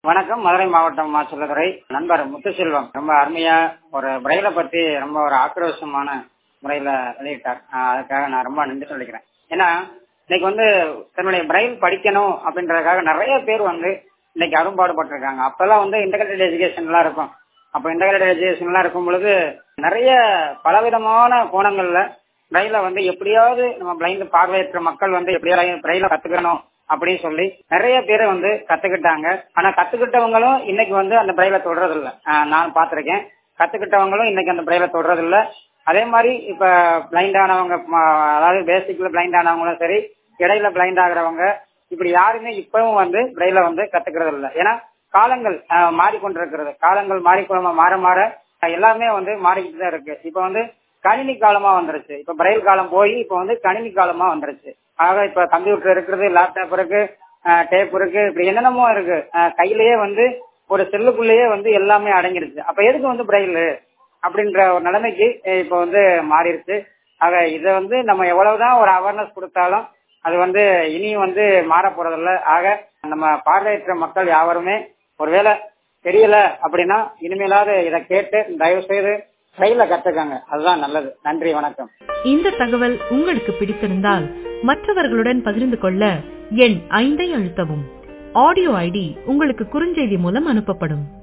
வணக்கம் மதுரை மாவட்டம் மாச்சல்லதுறை நண்பர் முத்துசெல்வம் ரொம்ப அருமையா ஒரு பிரெயில பத்தி ரொம்ப ஒரு ஆக்ரோஷமான முறையில வெளியிட்டார் ஆஹ் அதுக்காக நான் ரொம்ப நன்றி சொல்லிக்கிறேன் ஏன்னா இன்னைக்கு வந்து தன்னுடைய பிரெயில் படிக்கணும் அப்படின்றதுக்காக நிறைய பேர் வந்து இன்னைக்கு அரும்பாடுபட்டிருக்காங்க அப்பெல்லாம் வந்து இன்டகிரேட்டட் எஜுகேஷன் எல்லாம் இருக்கும் அப்ப இன்டகிரேட்டட் எஜுகேஷன் எல்லாம் இருக்கும் பொழுது நிறைய பலவிதமான கோணங்கள்ல பிரெயில வந்து எப்படியாவது நம்ம பிளைண்ட் பார்வையற்ற மக்கள் வந்து எப்படியாவது பிரெயில கத்துக்கணும் அப்படின்னு சொல்லி நிறைய பேர் வந்து கத்துக்கிட்டாங்க ஆனா கத்துக்கிட்டவங்களும் இன்னைக்கு வந்து அந்த பிரெயில தொடறது இல்ல ஆஹ் நான் பாத்திருக்கேன் கத்துக்கிட்டவங்களும் இன்னைக்கு அந்த பிரெயில தொடறது இல்ல அதே மாதிரி இப்ப பிளைண்ட் ஆனவங்க ம- அதாவது பேசிக்ல பிளைண்ட் ஆனவங்களும் சரி இடையில பிளைண்ட் ஆகுறவங்க இப்படி யாருமே இப்பவும் வந்து பிரெயில வந்து கத்துக்கிறது இல்ல ஏன்னா காலங்கள் ஆஹ் மாறிக்கொண்டிருக்கிறது காலங்கள் மாறிக்கொள்ள மாற மாற எல்லாமே வந்து மாறிக்கிட்டு தான் இருக்கு இப்ப வந்து கணினி காலமா வந்துருச்சு இப்ப பிரெயில் காலம் போய் இப்ப வந்து கணினி காலமா வந்துருச்சு ஆக இப்ப கம்ப்யூட்டர் இருக்கிறது லேப்டாப் இருக்கு டேப் இருக்கு இப்படி என்னென்னமோ இருக்கு ஆஹ் கையிலேயே வந்து ஒரு செல்லுக்குள்ளேயே வந்து எல்லாமே அடங்கிருச்சு அப்ப எதுக்கு வந்து பிரெயில் அப்படின்ற ஒரு நிலைமைக்கு அஹ் இப்ப வந்து மாறிடுச்சு ஆக இதை வந்து நம்ம எவ்வளவுதான் ஒரு அவேர்னஸ் கொடுத்தாலும் அது வந்து இனியும் வந்து மாற போறதில்ல ஆக நம்ம பார்வையற்ற மக்கள் யாவருமே ஒருவேளை தெரியல அப்படின்னா இனிமேலாவது இதை கேட்டு தயவு செய்து கையில கத்துக்கங்க அதுதான் நல்லது நன்றி வணக்கம் இந்த தகவல் உங்களுக்கு பிடித்திருந்தால் மற்றவர்களுடன் பகிர்ந்து கொள்ள எண் ஐந்தை அழுத்தவும் ஆடியோ ஐடி உங்களுக்கு குறுஞ்செய்தி மூலம் அனுப்பப்படும்